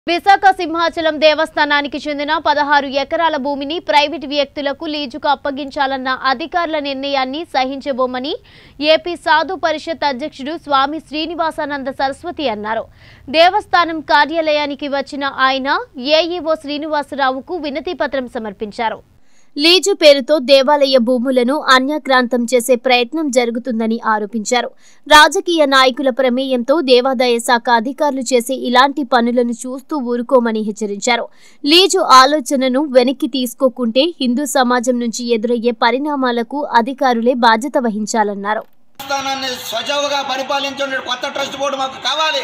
విశాఖ సింహాచలం దేవస్థానానికి చెందిన పదహారు ఎకరాల భూమిని ప్రైవేటు వ్యక్తులకు లీజుకు అప్పగించాలన్న అధికారుల నిర్ణయాన్ని సహించబోమని ఏపీ సాధు పరిషత్ అధ్యక్షుడు స్వామి శ్రీనివాసానంద సరస్వతి అన్నారు దేవస్థానం కార్యాలయానికి వచ్చిన ఆయన ఏఈఓ శ్రీనివాసరావుకు వినతి పత్రం సమర్పించారు లీజు పేరుతో దేవాలయ భూములను అన్యాక్రాంతం చేసే ప్రయత్నం జరుగుతుందని ఆరోపించారు రాజకీయ నాయకుల ప్రమేయంతో దేవాదాయ శాఖ అధికారులు చేసే ఇలాంటి పనులను చూస్తూ ఊరుకోమని హెచ్చరించారు లీజు ఆలోచనను వెనక్కి తీసుకోకుంటే హిందూ సమాజం నుంచి ఎదురయ్యే పరిణామాలకు అధికారులే బాధ్యత వహించాలన్నారు దేవస్థానాన్ని సజావుగా పరిపాలించే కొత్త ట్రస్ట్ బోర్డు మాకు కావాలి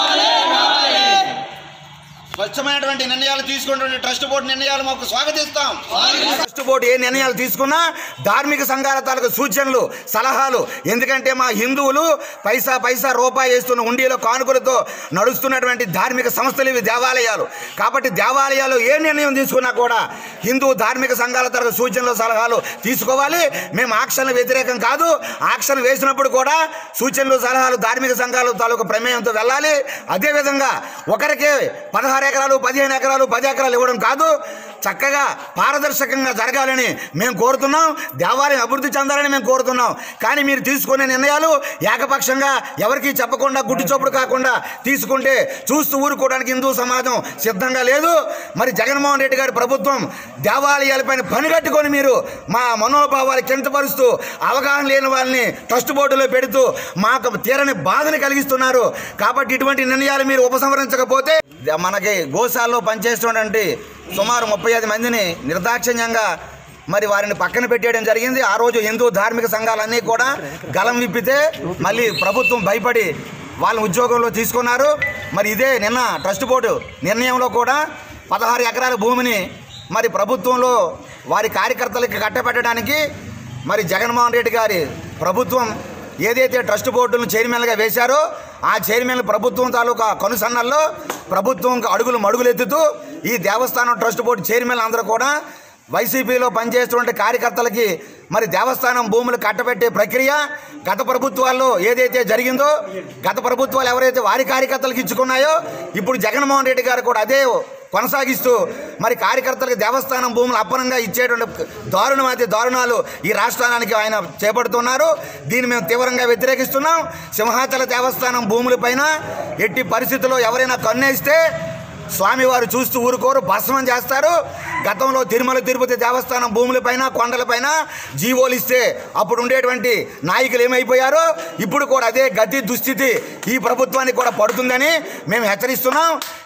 స్వచ్ఛమైనటువంటి నిర్ణయాలు తీసుకున్నటువంటి ట్రస్ట్ బోర్డు నిర్ణయాలు మాకు స్వాగతిస్తాం ట్రస్ట్ బోర్డు ఏ నిర్ణయాలు తీసుకున్నా ధార్మిక సంఘాల తాలూకు సూచనలు సలహాలు ఎందుకంటే మా హిందువులు పైసా పైసా రూపాయి వేస్తున్న ఉండిలో కానుకలతో నడుస్తున్నటువంటి ధార్మిక సంస్థలు ఇవి దేవాలయాలు కాబట్టి దేవాలయాలు ఏ నిర్ణయం తీసుకున్నా కూడా హిందూ ధార్మిక సంఘాల తరగతి సూచనలు సలహాలు తీసుకోవాలి మేము ఆక్షన్ వ్యతిరేకం కాదు ఆక్షన్ వేసినప్పుడు కూడా సూచనలు సలహాలు ధార్మిక సంఘాలు తాలూకు ప్రమేయంతో వెళ్ళాలి అదేవిధంగా ఒకరికే పదహారు ఎకరాలు పదిహేను ఎకరాలు పది ఎకరాలు ఇవ్వడం కాదు చక్కగా పారదర్శకంగా జరగాలని మేము కోరుతున్నాం దేవాలయం అభివృద్ధి చెందాలని మేము కోరుతున్నాం కానీ మీరు తీసుకునే నిర్ణయాలు ఏకపక్షంగా ఎవరికీ చెప్పకుండా గుడ్డి చొప్పుడు కాకుండా తీసుకుంటే చూస్తూ ఊరుకోవడానికి హిందూ సమాజం సిద్ధంగా లేదు మరి జగన్మోహన్ రెడ్డి గారి ప్రభుత్వం దేవాలయాలపైన పని కట్టుకొని మీరు మా మనోభావాలు కించపరుస్తూ అవగాహన లేని వాళ్ళని ట్రస్ట్ బోర్డులో పెడుతూ మాకు తీరని బాధని కలిగిస్తున్నారు కాబట్టి ఇటువంటి నిర్ణయాలు మీరు ఉపసంహరించకపోతే మనకి గోశాలలో పనిచేస్తున్నటువంటి సుమారు ముప్పై ఐదు మందిని నిర్దాక్షిణ్యంగా మరి వారిని పక్కన పెట్టేయడం జరిగింది ఆ రోజు హిందూ ధార్మిక సంఘాలన్నీ కూడా గలం విప్పితే మళ్ళీ ప్రభుత్వం భయపడి వాళ్ళని ఉద్యోగంలో తీసుకున్నారు మరి ఇదే నిన్న ట్రస్ట్ బోర్డు నిర్ణయంలో కూడా పదహారు ఎకరాల భూమిని మరి ప్రభుత్వంలో వారి కార్యకర్తలకి కట్టబెట్టడానికి మరి జగన్మోహన్ రెడ్డి గారి ప్రభుత్వం ఏదైతే ట్రస్ట్ బోర్డులను చైర్మన్గా వేశారో ఆ చైర్మన్ ప్రభుత్వం తాలూకా కనుసన్నల్లో ప్రభుత్వం అడుగులు మడుగులెత్తుతూ ఈ దేవస్థానం ట్రస్ట్ బోర్డు చైర్మన్ అందరూ కూడా వైసీపీలో పనిచేస్తున్న కార్యకర్తలకి మరి దేవస్థానం భూములు కట్టబెట్టే ప్రక్రియ గత ప్రభుత్వాల్లో ఏదైతే జరిగిందో గత ప్రభుత్వాలు ఎవరైతే వారి కార్యకర్తలకు ఇచ్చుకున్నాయో ఇప్పుడు జగన్మోహన్ రెడ్డి గారు కూడా అదే కొనసాగిస్తూ మరి కార్యకర్తలకు దేవస్థానం భూములు అప్పనంగా ఇచ్చేటువంటి దారుణం అయితే దారుణాలు ఈ రాష్ట్రానికి ఆయన చేపడుతున్నారు దీన్ని మేము తీవ్రంగా వ్యతిరేకిస్తున్నాం సింహాచల దేవస్థానం భూములపైన ఎట్టి పరిస్థితుల్లో ఎవరైనా కన్నేస్తే స్వామివారు చూస్తూ ఊరుకోరు భస్మం చేస్తారు గతంలో తిరుమల తిరుపతి దేవస్థానం భూములపైన కొండలపైన జీవోలు ఇస్తే అప్పుడు ఉండేటువంటి నాయకులు ఏమైపోయారో ఇప్పుడు కూడా అదే గతి దుస్థితి ఈ ప్రభుత్వానికి కూడా పడుతుందని మేము హెచ్చరిస్తున్నాం